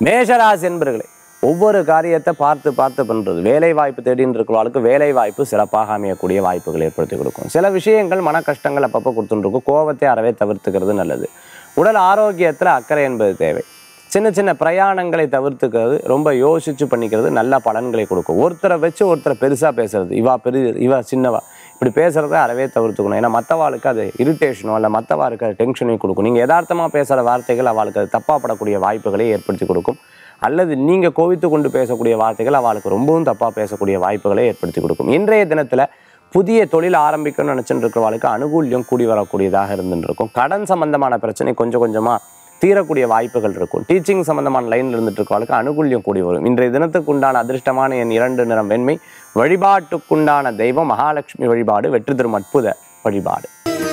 மேஷராசி என்பர்களே ஒவ்வொரு காரியத்தை பார்த்து பார்த்து பண்ணுறது வேலை வாய்ப்பு தேடின்னு இருக்கிறவங்களுக்கு வேலை வாய்ப்பு சிறப்பாக அமையக்கூடிய வாய்ப்புகள் ஏற்படுத்தி கொடுக்கும் சில விஷயங்கள் மன கஷ்டங்கள் அப்பப்போ கொடுத்துருக்கும் கோபத்தை அறவே தவிர்த்துக்கிறது நல்லது உடல் ஆரோக்கியத்தில் அக்கறை என்பது தேவை சின்ன சின்ன பிரயாணங்களை தவிர்த்துக்கிறது ரொம்ப யோசிச்சு பண்ணிக்கிறது நல்ல பலன்களை கொடுக்கும் ஒருத்தரை வச்சு ஒருத்தரை பெருசாக பேசுறது இவா பெரிய இவா சின்னவா இப்படி பேசுறத அறவே தவிர்த்துக்கணும் ஏன்னா மற்றவாளுக்கு அது இரிட்டேஷனோ இல்லை மற்றவாளுக்கு அது டென்ஷனையும் கொடுக்கும் நீங்கள் யதார்த்தமாக பேசுகிற வார்த்தைகள் அவளுக்கு அது தப்பாப்படக்கூடிய வாய்ப்புகளை ஏற்படுத்தி கொடுக்கும் அல்லது நீங்கள் கோவித்து கொண்டு பேசக்கூடிய வார்த்தைகள் அவளுக்கு ரொம்பவும் தப்பாக பேசக்கூடிய வாய்ப்புகளை ஏற்படுத்தி கொடுக்கும் இன்றைய தினத்தில் புதிய தொழில் ஆரம்பிக்கணும்னு நினச்சிட்டு இருக்கிறவளுக்கு அனுகூல்யம் கூடி வரக்கூடியதாக இருந்துட்டு இருக்கும் கடன் சம்பந்தமான பிரச்சனை கொஞ்சம் கொஞ்சமாக தீரக்கூடிய வாய்ப்புகள் இருக்கும் டீச்சிங் சம்பந்தமான லைனில் இருந்துட்டு இருக்கவளுக்கு அனுகூல்யம் கூடி வரும் இன்றைய தினத்துக்கு உண்டான அதிர்ஷ்டமான என் இரண்டு நிறம் வெண்மை வழிபாட்டுக்குண்டான தெய்வம் மகாலட்சுமி வழிபாடு வெற்றி தரும் அற்புத வழிபாடு